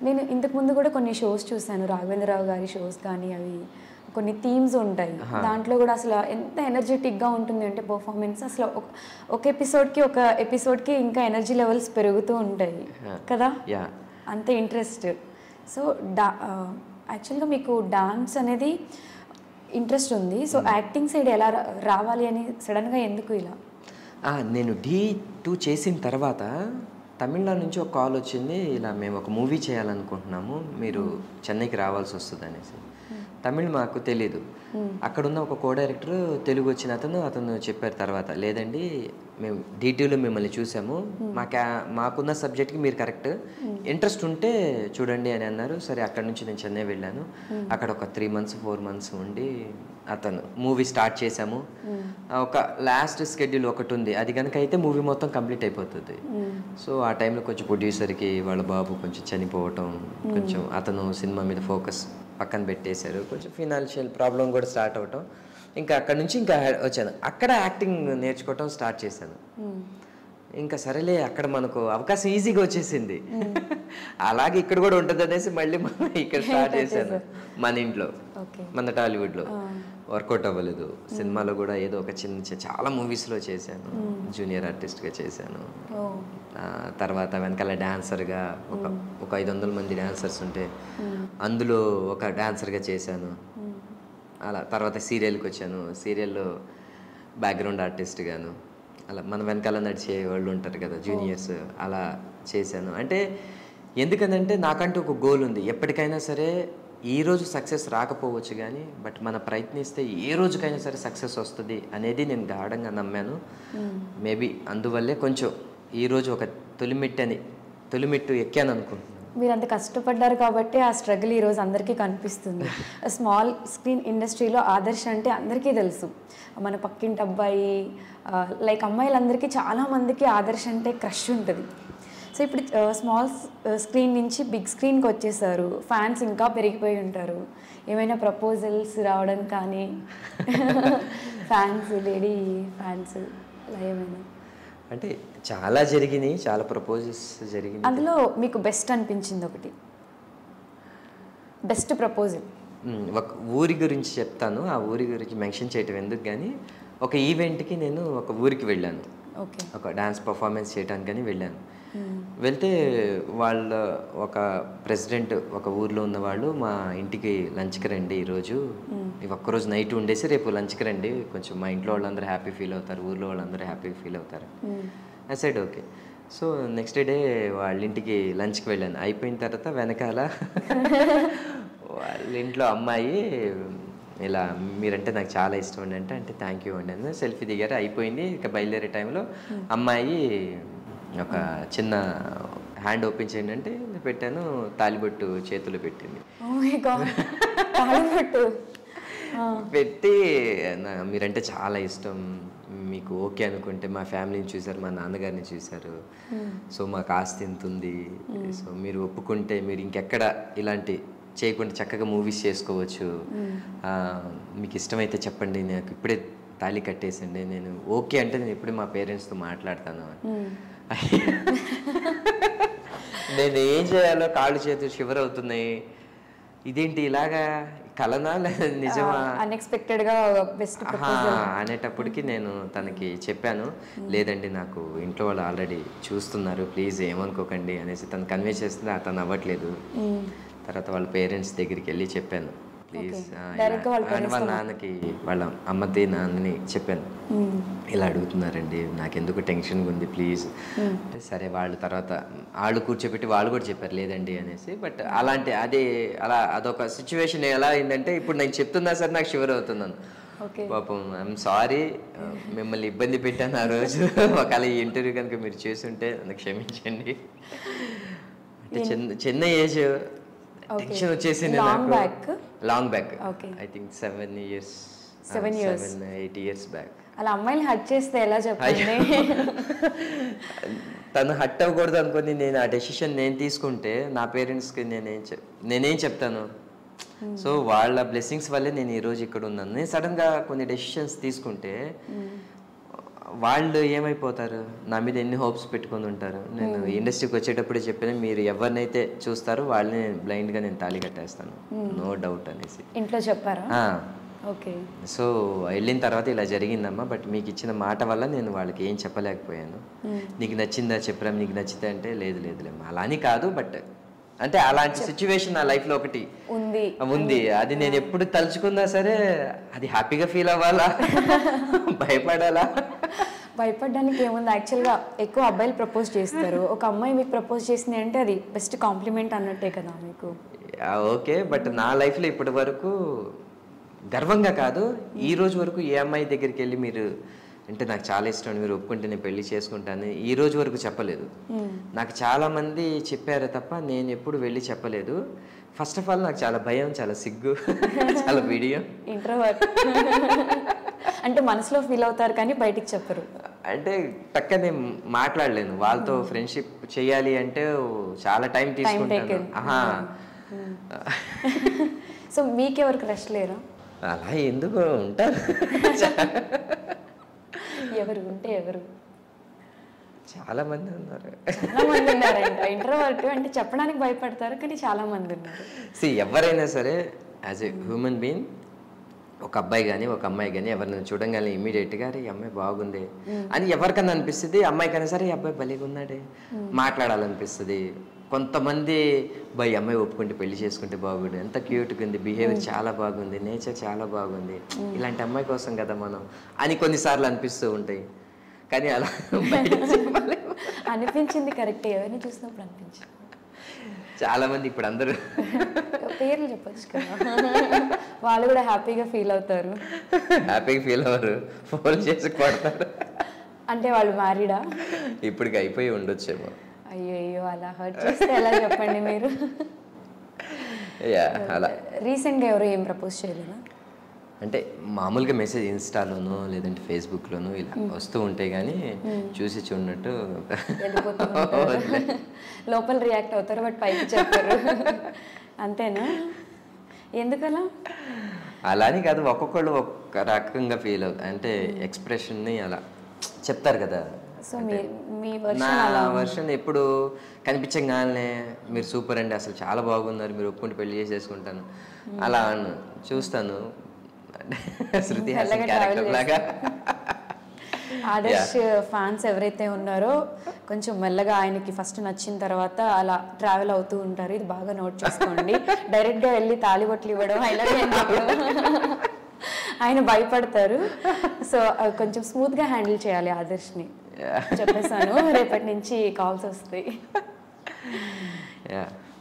నేను ఇంతకు ముందు కూడా కొన్ని షోస్ చూశాను రాఘవేంద్రరావు గారి షోస్ కానీ అవి కొన్ని థీమ్స్ ఉంటాయి దాంట్లో కూడా అసలు ఎంత ఎనర్జెటిక్గా ఉంటుంది అంటే పర్ఫార్మెన్స్ అసలు ఒక ఒక ఎపిసోడ్కి ఒక ఎపిసోడ్కి ఇంకా ఎనర్జీ లెవెల్స్ పెరుగుతూ ఉంటాయి కదా యా అంత ఇంట్రెస్ట్ సో డా యాక్చువల్గా మీకు డాన్స్ అనేది ఇంట్రెస్ట్ ఉంది సో యాక్టింగ్ సైడ్ ఎలా రా- రావాలి అని సడన్గా ఎందుకు ఇలా ఆ, నేను ఢీ టూ చేసిన తర్వాత తమిళనాడు నుంచి ఒక కాల్ వచ్చింది ఇలా మేము ఒక మూవీ చేయాలనుకుంటున్నాము మీరు చెన్నైకి రావాల్సి వస్తుంది అనేసి తమిళ్ మాకు తెలీదు అక్కడున్న ఒక కో డైరెక్టర్ తెలుగు వచ్చిన అతను అతను చెప్పారు తర్వాత లేదండి మేము డీటెయిల్లో మిమ్మల్ని చూసాము మా క్యా మాకున్న సబ్జెక్ట్కి మీరు కరెక్ట్ ఇంట్రెస్ట్ ఉంటే చూడండి అని అన్నారు సరే అక్కడ నుంచి నేను చెన్నై వెళ్ళాను అక్కడ ఒక త్రీ మంత్స్ ఫోర్ మంత్స్ ఉండి అతను మూవీ స్టార్ట్ చేశాము ఆ, ఒక లాస్ట్ స్కెడ్యూల్ ఒకటి ఉంది అది కనుక అయితే మూవీ మొత్తం కంప్లీట్ అయిపోతుంది సో ఆ టైంలో కొంచెం ప్రొడ్యూసర్కి వాళ్ళ బాబు కొంచెం చనిపోవటం కొంచెం అతను సినిమా మీద ఫోకస్ పక్కన పెట్టేశారు కొంచెం ఫినాన్షియల్ ప్రాబ్లం కూడా స్టార్ట్ అవటం ఇంకా అక్కడ నుంచి ఇంకా వచ్చాను అక్కడ యాక్టింగ్ నేర్చుకోవటం స్టార్ట్ చేశాను ఇంకా సరేలే అక్కడ మనకు అవకాశం ఈజీగా వచ్చేసింది అలాగే ఇక్కడ కూడా ఉంటుంది అనేసి మళ్ళీ మనం ఇక్కడ స్టార్ట్ చేశాను మన ఇంట్లో ఓకే మన టాలీవుడ్లో వర్కౌట్ అవ్వలేదు సినిమాలో కూడా ఏదో ఒక చిన్న చిన్న చాలా మూవీస్లో చేశాను జూనియర్ ఆర్టిస్ట్గా చేశాను ఓ ఆ, తర్వాత వెనకాల డాన్సర్గా ఒక ఒక ఐదు వందల మంది డాన్సర్స్ ఉంటే అందులో ఒక డాన్సర్గా చేశాను అలా తర్వాత సీరియల్కి వచ్చాను సీరియల్లో బ్యాక్గ్రౌండ్ ఆర్టిస్ట్ గాను అలా మన వెనకాల నడిచే వాళ్ళు ఉంటారు కదా జూనియర్స్ అలా చేశాను అంటే ఎందుకనంటే నాకంటూ ఒక గోల్ ఉంది ఎప్పటికైనా సరే ఈ రోజు సక్సెస్ రాకపోవచ్చు కానీ బట్ మన ప్రయత్నిస్తే ఏ రోజుకైనా సరే సక్సెస్ వస్తుంది అనేది నేను గాఢంగా నమ్మాను మేబీ అందువల్లే కొంచెం ఈరోజు ఒక తొలిమెట్టని తొలిమెట్టు ఎక్కాను అనుకుంటున్నాను మీరు అంత కష్టపడ్డారు కాబట్టి ఆ స్ట్రగుల్ ఈరోజు అందరికీ కనిపిస్తుంది స్మాల్ స్క్రీన్ ఇండస్ట్రీలో ఆదర్శ అంటే అందరికీ తెలుసు మన పక్కింటి అబ్బాయి లైక్ అమ్మాయిలందరికీ చాలా మందికి ఆదర్శ అంటే క్రష్ ఉంటుంది సో ఇప్పుడు స్మాల్ స్క్రీన్ నుంచి బిగ్ స్క్రీన్కి వచ్చేసారు ఫ్యాన్స్ ఇంకా పెరిగిపోయి ఉంటారు ఏమైనా ప్రపోజల్స్ రావడం కానీ ఫ్యాన్స్ లేడీ ఫ్యాన్స్ ఇలా ఏమైనా అంటే చాలా జరిగినాయి చాలా ప్రపోజల్స్ జరిగినాయి అందులో మీకు బెస్ట్ అనిపించింది ఒకటి బెస్ట్ ప్రపోజల్ మ్, ఒక ఊరి గురించి చెప్తాను ఆ ఊరి గురించి మెన్షన్ చేయటం ఎందుకు కానీ ఒక ఈవెంట్కి నేను ఒక ఊరికి వెళ్ళాను ఓకే ఒక డాన్స్ పర్ఫార్మెన్స్ చేయడానికని వెళ్ళాను వెళ్తే వాళ్ళ ఒక ప్రెసిడెంట్ ఒక ఊర్లో ఉన్న వాళ్ళు మా ఇంటికి లంచ్కి రండి ఈరోజు ఈ ఒక్కరోజు నైట్ ఉండేసి రేపు లంచ్కి రండి కొంచెం మా ఇంట్లో వాళ్ళందరూ హ్యాపీ ఫీల్ అవుతారు ఊర్లో వాళ్ళందరూ హ్యాపీ ఫీల్ అవుతారు I side okay so next day వాళ్ళ ఇంటికి లంచ్కి వెళ్ళాను అయిపోయిన తర్వాత వెనకాల వాళ్ళ ఇంట్లో అమ్మాయి ఇలా మీరంటే నాకు చాలా ఇష్టం అండి అంటే అంటే థ్యాంక్ యూ అండి అని సెల్ఫీ దిగారు అయిపోయింది ఇక బయలుదేరే టైంలో అమ్మాయి ఒక చిన్న హ్యాండ్ ఓపెన్ చేయండి అంటే పెట్టాను తాలిబొట్టు చేతిలో పెట్టింది ఓ మై గాడ్ తాళిబొట్టు పెట్టి నా- మీరంటే చాలా ఇష్టం మీకు ఓకే అనుకుంటే మా ఫ్యామిలీని చూశారు మా నాన్నగారిని చూశారు సో మాకు ఆస్తి ఎంత ఉంది సో మీరు ఒప్పుకుంటే మీరు ఇంకెక్కడ ఇలాంటి చేయకుండా చక్కగా మూవీస్ చేసుకోవచ్చు ఆ, మీకు ఇష్టమైతే చెప్పండి నాకు ఇప్పుడే తాళి కట్టేసండి నేను ఓకే అంటే నేను ఇప్పుడే మా పేరెంట్స్తో మాట్లాడతాను నేను ఏం చేయాలో కాళ్ళు చేతులు షివర్ అవుతున్నాయి ఇదేంటి ఇలాగా కలనా లేదా నిజమా అన్ఎక్స్పెక్టెడ్ గా బెస్ట్ ఆహా, అనేటప్పటికి నేను తనకి చెప్పాను లేదండి నాకు ఇంట్లో వాళ్ళు ఆల్రెడీ చూస్తున్నారు ప్లీజ్ ఏమనుకోకండి అనేసి తను కన్వే చేస్తుంది తను అవ్వట్లేదు తర్వాత వాళ్ళ పేరెంట్స్ దగ్గరికి వెళ్ళి చెప్పాను ప్లీజ్ Direct గా వాళ్ళ వాళ్ళ నాన్నకి వాళ్ళ అమ్మది నాన్నని చెప్పాను ఇలా అడుగుతున్నారండి నాకెందుకు టెన్షన్గా ఉంది ప్లీజ్ అంటే సరే వాళ్ళు తర్వాత వాళ్ళు కూర్చోబెట్టి వాళ్ళు కూడా చెప్పారు లేదండి అనేసి బట్ అలాంటి అదే అలా అదొక సిచ్యువేషన్ ఎలా అయిందంటే ఇప్పుడు నేను చెప్తున్నా సరే నాకు షివర్ అవుతున్నాను ఓకే పాపం ఐఎమ్ సారీ మిమ్మల్ని ఇబ్బంది పెట్టాను ఆ రోజు ఒకవేళ ఈ ఇంటర్వ్యూ కనుక మీరు చేస్తుంటే నన్ను క్షమించండి అంటే చిన్న చిన్న ఏజ్ టెన్షన్ వచ్చేసింది Long నాకు back? Long back Okay. I think seven years Seven years. Seven eight years back అలా అమ్మాయిని హట్ చేస్తే ఎలా చెప్పండి తను హట్ అవ్వకూడదు అనుకుని నేను ఆ డెసిషన్ నేను తీసుకుంటే నా పేరెంట్స్కి నేనేం చెప్ నేనేం చెప్తాను సో వాళ్ళ బ్లెస్సింగ్స్ వల్లే నేను ఈరోజు ఇక్కడ ఉన్నాను నేను సడన్గా కొన్ని డెసిషన్స్ తీసుకుంటే వాళ్ళు ఏమైపోతారు నా మీద ఎన్ని హోప్స్ పెట్టుకొని ఉంటారు నేను ఇండస్ట్రీకి వచ్చేటప్పుడే చెప్పాను మీరు ఎవరినైతే చూస్తారో వాళ్ళని బ్లైండ్గా నేను తాళి కట్టేస్తాను నో డౌట్ అనేసి ఇంట్లో చెప్పారా ఆ, ఓకే సో వెళ్ళిన తర్వాత ఇలా జరిగిందమ్మా బట్ మీకు ఇచ్చిన మాట వల్ల నేను వాళ్ళకి ఏం చెప్పలేకపోయాను నీకు నచ్చిందా చెప్పరా నీకు నచ్చితే అంటే లేదు లేదులేమ్మా అలా అని కాదు బట్ అంటే అలాంటి సిచ్యువేషన్ నా లైఫ్లో ఒకటి ఉంది ఉంది అది నేను ఎప్పుడు తలుచుకున్నా సరే అది హ్యాపీగా ఫీల్ అవ్వాలా భయపడాలా భయపడడానికి ఏముంది యాక్చువల్గా ఎక్కువ అబ్బాయిలు ప్రపోజ్ చేస్తారు ఒక అమ్మాయి మీకు ప్రపోజ్ చేసింది అంటే అది బెస్ట్ కాంప్లిమెంట్ అన్నట్టే కదా మీకు ఓకే బట్ నా లైఫ్లో ఇప్పటి వరకు గర్వంగా కాదు ఈ రోజు వరకు ఏ అమ్మాయి దగ్గరికి వెళ్ళి మీరు అంటే నాకు చాలా ఇష్టం మీరు ఒప్పుకుంటే నేను పెళ్లి చేసుకుంటాను ఈ రోజు వరకు చెప్పలేదు నాకు చాలా మంది చెప్పారు తప్ప నేను ఎప్పుడు వెళ్ళి చెప్పలేదు ఫస్ట్ ఆఫ్ ఆల్ నాకు చాలా భయం చాలా సిగ్గు చాలా వీడియో ఇంట్రోవర్ట్ అంటే మనసులో ఫీల్ అవుతారు కానీ బయటికి చెప్పరు అంటే పక్కనే మాట్లాడలేను వాళ్ళతో ఫ్రెండ్షిప్ చేయాలి అంటే చాలా టైం తీసుకుంటాను taken. ఆహా సో మీకెవరు క్రష్ లేరా అలా ఎందుకు ఉంటారు ఎవరు ఉంటే ఎవరు చాలా మంది ఉన్నారు చాలా మంది ఉన్నారంట ఇంట్రోవర్ట్ అంటే చెప్పడానికి భయపడతారు కానీ చాలా మంది ఉన్నారు సి ఎవరైనా సరే యాజ్ ఎ హ్యూమన్ బీయింగ్ ఒక అబ్బాయి కానీ ఒక అమ్మాయి కానీ ఎవరిని చూడంగానే ఇమీడియట్గా అరే ఈ అమ్మాయి బాగుంది అని ఎవరికన్నా అనిపిస్తుంది అమ్మాయికైనా సరే ఈ అబ్బాయి భలేగా ఉన్నాడే మాట్లాడాలనిపిస్తుంది కొంతమంది బై అమ్మాయి ఒప్పుకుంటే పెళ్లి చేసుకుంటే బాగుండు ఎంత క్యూట్గా ఉంది బిహేవియర్ చాలా బాగుంది నేచర్ చాలా బాగుంది ఇలాంటి అమ్మాయి కోసం కదా మనం అని కొన్నిసార్లు అనిపిస్తూ ఉంటాయి కానీ అలా బయటకు చెప్పలేము. అనిపించింది కరెక్ట్ ఎవరిని చూసినప్పుడు అనిపించింది చాలా మంది ఇప్పుడు అందరూ పేర్లు చెప్పొచ్చు కదా వాళ్ళు కూడా హ్యాపీగా ఫీల్ అవుతారు హ్యాపీగా ఫీల్ అవ్వరు ఫోన్ చేసి కొడతారు అంటే వాళ్ళు మ్యారీడా ఇప్పటికి అయిపోయి ఉండొచ్చేమో అయ్యో అయ్యో అలా హర్ట్ చేస్తే ఎలా చెప్పండి మీరు యా అలా రీసెంట్గా ఎవరు ఏం ప్రపోజ్ చేయలేదా అంటే మామూలుగా మెసేజ్ ఇన్స్టాలోనో లేదంటే ఫేస్బుక్లోనో ఇలా వస్తూ ఉంటాయి కానీ చూసి చూడనట్టు వెళ్ళిపోతూ ఉంటారు. లోపల రియాక్ట్ అవుతారు బట్ పైకి చెప్పారు అంతేనా ఎందుకలా అలా అని కాదు ఒక్కొక్కళ్ళు ఒక్క రకంగా ఫీల్ అవుతారు అంటే ఎక్స్ప్రెషన్ని అలా చెప్తారు కదా సో మీ మీ నా వర్షన్ వర్షన్ ఎప్పుడు కనిపించగానే మీరు సూపర్ అండి అసలు చాలా బాగున్నారు మీరు ఒప్పుకుంటే పెళ్లి చేసేసుకుంటాను అలా అను చూస్తాను శృతి హాసన్ మెల్లగా క్యారెక్టర్ travel లాగా ఆదర్శ్ ఫ్యాన్స్ ఎవరైతే ఉన్నారో కొంచెం మెల్లగా ఆయనకి ఫస్ట్ నచ్చిన తర్వాత అలా ట్రావెల్ అవుతూ ఉంటారు ఇది బాగా నోట్ చేసుకోండి డైరెక్ట్గా వెళ్ళి తాలిబొట్లు ఇవ్వడం అయినా ఆయన భయపడతారు సో కొంచెం స్మూత్గా హ్యాండిల్ చేయాలి ఆదర్శ్ని చెప్పేసాను రేపటి నుంచి కాల్స్ వస్తాయి యా